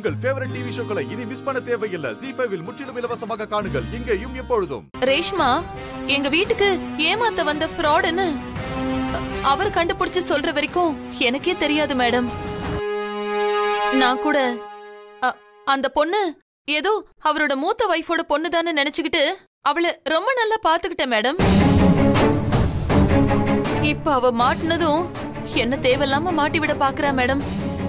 உங்கள் favourite TV ஷோக்களை இனி miss பண்ண தேவையில்லை ஜி ஃபைவில் முற்றிலும் இலவசமாக காணுங்கள் இங்கேயும் எப்பொழுதும் ரேஷ்மா எங்க வீட்டுக்கு ஏமாத்த வந்த ஃப்ராடுன்னு அவர் கண்டுபிடிச்சு சொல்ற வரைக்கும் எனக்கே தெரியாது மேடம் நான் கூட அ, அந்த பொண்ணு ஏதோ அவரோட மூத்த வைஃபோட பொண்ணு தானே நினைச்சுக்கிட்டு அவளை ரொம்ப நல்லா பாத்துக்கிட்டேன் மேடம் இப்ப அவ மாட்டினதும் என்ன தேவையில்லாம மாட்டி விட பாக்குறா மேடம்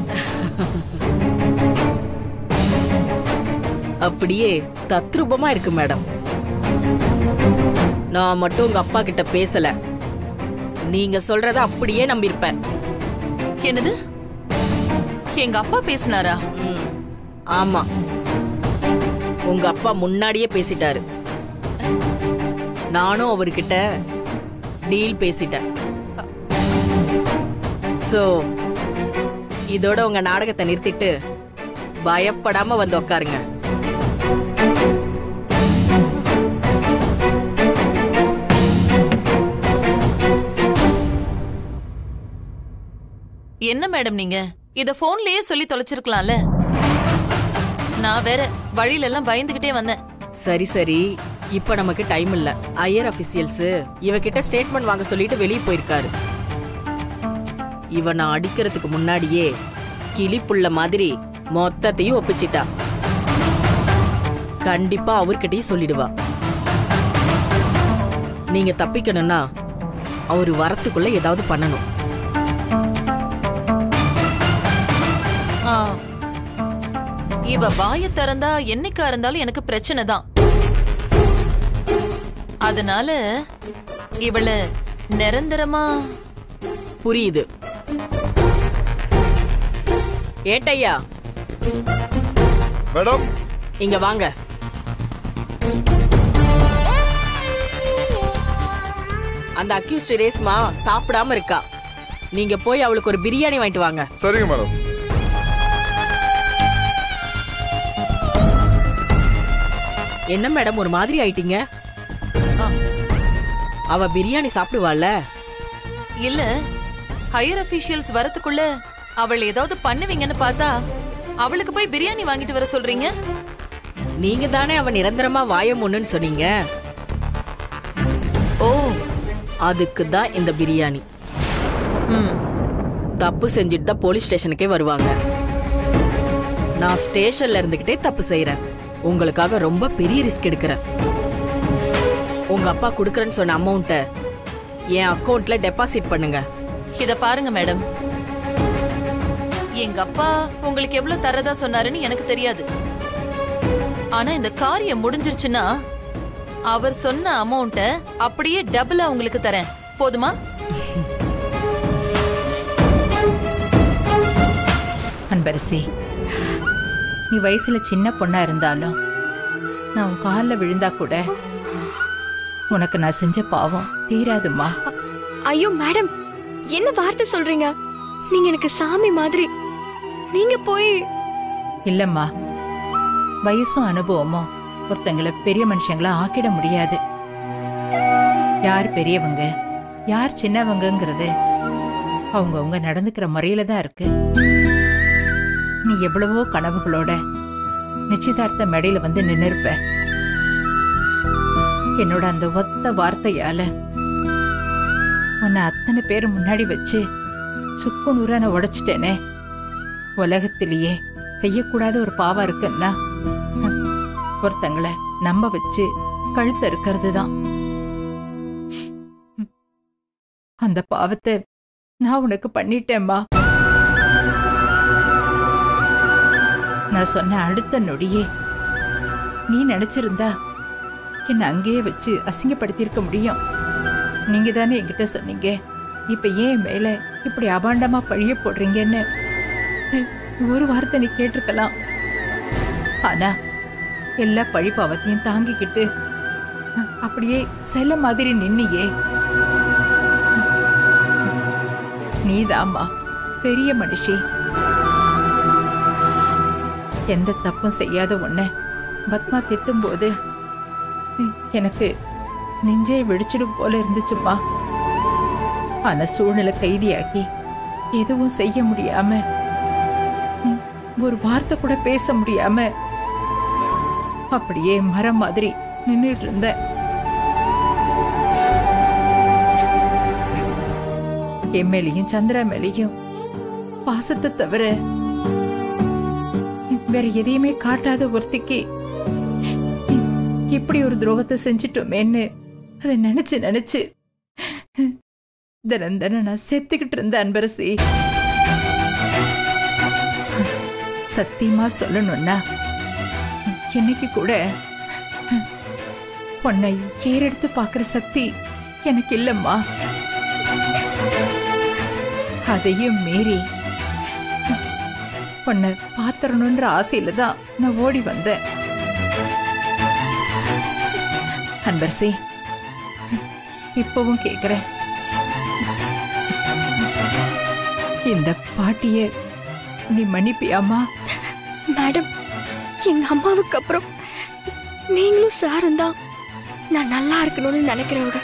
அப்படியே தத்ரூபமா இருக்கு மேடம் நான் மட்டும் உங்க அப்பா கிட்ட பேசல நீங்க சொல்றத அப்படியே நம்பியிருப்பேன் என்னது எங்க அப்பா பேசினாரா ம், ஆமா உங்க அப்பா முன்னாடியே பேசிட்டாரு நானும் அவர்கிட்ட டீல் பேசிட்டேன் சோ இதோட உங்க நாடகத்தை நிறுத்திட்டு பயப்படாம வந்து உட்காருங்க என்ன மேடம் நீங்க இத போன்லயே சொல்லி தொலைச்சிருக்கலாம்ல நான் வேற வழியில எல்லாம் பயந்துகிட்டே வந்தேன் சரி சரி இப்ப நமக்கு டைம் இல்ல ஐயர் அபிஷியல்ஸ் இவகிட்ட ஸ்டேட்மெண்ட் வாங்க சொல்லிட்டு வெளியே போயிருக்காரு இவ நான் அடிக்கிறதுக்கு முன்னாடியே கிளிப்புள்ள மாதிரி மொத்தத்தையும் ஒப்பிச்சிட்டா கண்டிப்பா அவர்கிட்டயும் சொல்லிடுவா நீங்க தப்பிக்கணும்னா அவரு வரத்துக்குள்ள ஏதாவது பண்ணணும் ஆ, இவ வாய திறந்தா என்னைக்கா இருந்தாலும் எனக்கு பிரச்சனை தான் அதனால இவள நிரந்தரமா புரியுது ஏட்டையா மேடம் இங்க வாங்க அந்த அக்யூஸ்ட் ரேஸ்மா சாப்பிடாம இருக்கா நீங்க போய் அவளுக்கு ஒரு பிரியாணி வாங்கிட்டு வாங்க சரிங்க மேடம் என்ன மேடம் ஒரு மாதிரி ஆயிட்டீங்க ஆ, அவ பிரியாணி சாப்பிடுவாள்ல இல்ல ஹையர் அபிஷியல்ஸ் வரதுக்குள்ள அவள் ஏதாவது பண்ணுவீங்கன்னு பார்த்தா அவளுக்கு போய் பிரியாணி வாங்கிட்டு வர சொல்றீங்க நீங்க தானே அவ நிரந்தரமா வாயமுன்னு சொன்னீங்க ஓ அதுக்கு தான் இந்த பிரியாணி ம் தப்பு செஞ்சுட்டு தான் போலீஸ் ஸ்டேஷனுக்கே வருவாங்க நான் ஸ்டேஷன்ல இருந்துகிட்டே தப்பு செய்யறேன் உங்களுக்காக ரொம்ப பெரிய ரிஸ்க் எடுக்கிறேன் உங்க அப்பா குடுக்கறேன்னு சொன்ன அமௌண்ட்ட என் அக்கவுண்ட்ல டெபாசிட் பண்ணுங்க இத பாருங்க மேடம் எங்க அப்பா உங்களுக்கு எவ்வளவு தரதா சொன்னாருன்னு எனக்கு தெரியாது ஆனா இந்த காரியம் முடிஞ்சிருச்சுன்னா அவர் சொன்ன அமௌண்ட்ட அப்படியே டபுளா உங்களுக்கு தரேன் போதுமா அன்பரசி நீ வயசுல சின்ன பொண்ணா இருந்தாலும் நான் உன் காலில் விழுந்தா கூட உனக்கு நான் செஞ்ச பாவம் தீராதுமா ஐயோ மேடம் என்ன வார்த்தை சொல்றீங்க நீங்க எனக்கு சாமி மாதிரி நீங்க போய் இல்லம்மா வயசும் அனுபவமும் ஒருத்தங்களை பெரிய மனுஷங்களா ஆக்கிட முடியாது யார் பெரியவங்க யார் சின்னவங்கங்கிறது அவங்கவங்க நடந்துக்கிற முறையில தான் இருக்கு நீ எவ்வளவோ கனவுகளோட நிச்சயதார்த்த மேடையில வந்து நின்னுருப்ப என்னோட அந்த ஒத்த வார்த்தையால உன்னை அத்தனை பேர் முன்னாடி வச்சு சுக்கு நூறா நான் உடைச்சிட்டேனே உலகத்திலேயே செய்யக்கூடாத ஒரு பாவம் இருக்குன்னா ஹம், ஒருத்தங்களை நம்ப வச்சு கழுத்த இருக்கிறது தான் அந்த பாவத்தை நான் உனக்கு பண்ணிட்டேம்மா நான் சொன்ன அடுத்த நொடியே நீ நினைச்சிருந்தா என்னை அங்கேயே வச்சு அசிங்கப்படுத்தியிருக்க முடியும் நீங்க தானே என்கிட்ட சொன்னீங்க இப்ப ஏன் என் மேல இப்படி அபாண்டமா பழிய போடுறீங்கன்னு அஹ், ஒரு வார்த்தை நீ கேட்டிருக்கலாம் ஆனா எல்லா பழி பாவத்தையும் தாங்கிக்கிட்டு அஹ், அப்படியே சில மாதிரி நின்னியே நீதாம்மா பெரிய மனுஷி எந்த தப்பும் செய்யாத உன்னை பத்மா திட்டும்போது ம், எனக்கு நெஞ்சே வெடிச்சிடும் போல இருந்துச்சும்மா ஆனா சூழ்நிலை கைதியாக்கி எதுவும் செய்ய முடியாம ம், ஒரு வார்த்தை கூட பேச முடியாம அப்படியே மரம் மாதிரி நின்னுட்டு இருந்தேன் என் மேலையும் சந்திரா மேலையும் பாசத்தை தவிர வேற எதையுமே காட்டாத ஒருத்திக்கு இப்படி ஒரு துரோகத்தை செஞ்சிட்டோமேன்னு அதை நினைச்சு நினைச்சு தினம் தினம் நான் செத்துக்கிட்டு இருந்த அன்பரசி சத்தியமா சொல்லணும்னா இன்னைக்கு கூட உன்னை ஏறெடுத்து பார்க்கிற சக்தி எனக்கு இல்லம்மா அதையும் மீறி உன்னை பாத்திரணுன்ற ஆசையில தான் நான் ஓடி வந்தேன் அன்பரசி இப்பவும் கேக்குறேன் இந்த பாட்டிய நீ மன்னிப்பியாமா மேடம் எங்க அம்மாவுக்கு அப்புறம் நீங்களும் சாரும் தான் நான் நல்லா இருக்கணும்னு நினைக்கிறவங்க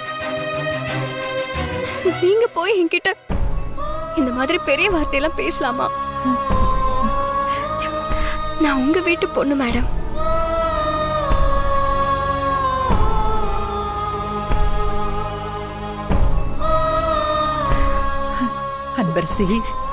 நீங்க போய் என்கிட்ட இந்த மாதிரி பெரிய வார்த்தையெல்லாம் பேசலாமா நான் உங்க வீட்டு பொண்ணு மேடம் அன்பரசி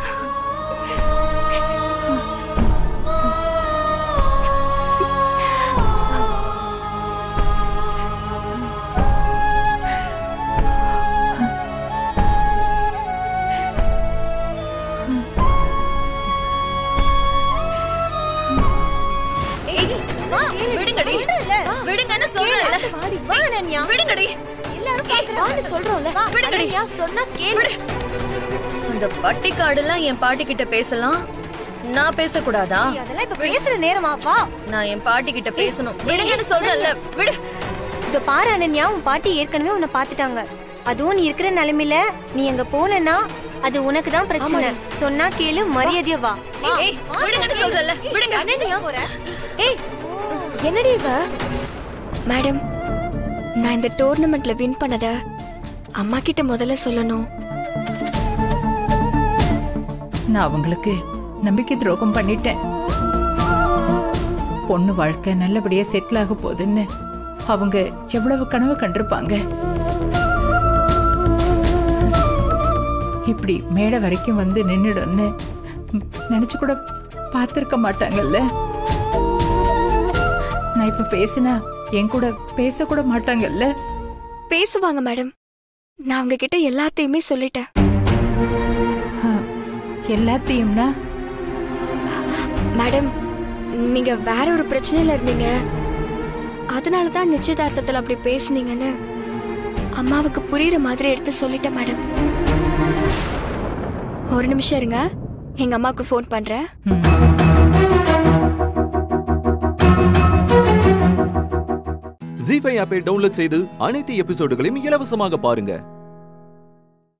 விடுங்கடி விடுங்கன்னு சொல்றேன்ல விடுங்கடி வான்னு சொல்றோம்ல விடுங்கடி சொன்னா கேளு அந்த பட்டிக்காடுலாம் என் பாட்டி கிட்ட பேசலாம் நான் பேசக்கூடாதா அதெல்லாம் இப்ப பேசுற நேரமா வா நான் என் பாட்டி கிட்ட பேசணும் விடுங்கன்னு சொல்றேன்ல விடு இத பாரு அனன்யா உன் பாட்டி ஏற்கனவே உன்னை பாத்துட்டாங்க அதுவும் நீ இருக்கிற நிலைமையில நீ அங்க போனனா அது உனக்கு தான் பிரச்சனை சொன்னா கேளு மரியாதையா வா ஏய் விடுங்கன்னு சொல்றேன்ல விடுங்க ஏய் என்னடி இவ மேடம் நான் இந்த டோர்னமெண்ட்ல வின் பண்ணத அம்மா கிட்ட முதல்ல சொல்லணும் நான் அவங்களுக்கு நம்பிக்கை துரோகம் பண்ணிட்டேன் பொண்ணு வாழ்க்கை நல்லபடியா செட்டில் ஆக போகுதுன்னு அவங்க எவ்வளவு கனவு கண்டிருப்பாங்க இப்படி மேடை வரைக்கும் வந்து நின்னுடும்னு ம், நினைச்சு கூட பார்த்திருக்க மாட்டாங்கல்ல நான் இப்ப பேசினா என் கூட பேசக்கூட மாட்டாங்கல்ல பேசுவாங்க மேடம் நான் அவங்க கிட்ட எல்லாத்தையுமே சொல்லிட்டேன் ஆ, எல்லாத்தையும்னா மேடம் நீங்க வேற ஒரு பிரச்சனையில இருந்தீங்க அதனால தான் நிச்சயதார்த்தத்துல அப்படி பேசுனீங்கன்னு அம்மாவுக்கு புரியுற மாதிரி எடுத்து சொல்லிட்டேன் மேடம் ஒரு நிமிஷம் இருங்க எங்க அம்மாவுக்கு ஃபோன் பண்றேன் ம். ஜி ஃபைவ் ஆப்பை டவுன்லோட் செய்து அனைத்து எபிசோடுகளையும் இலவசமாக பாருங்க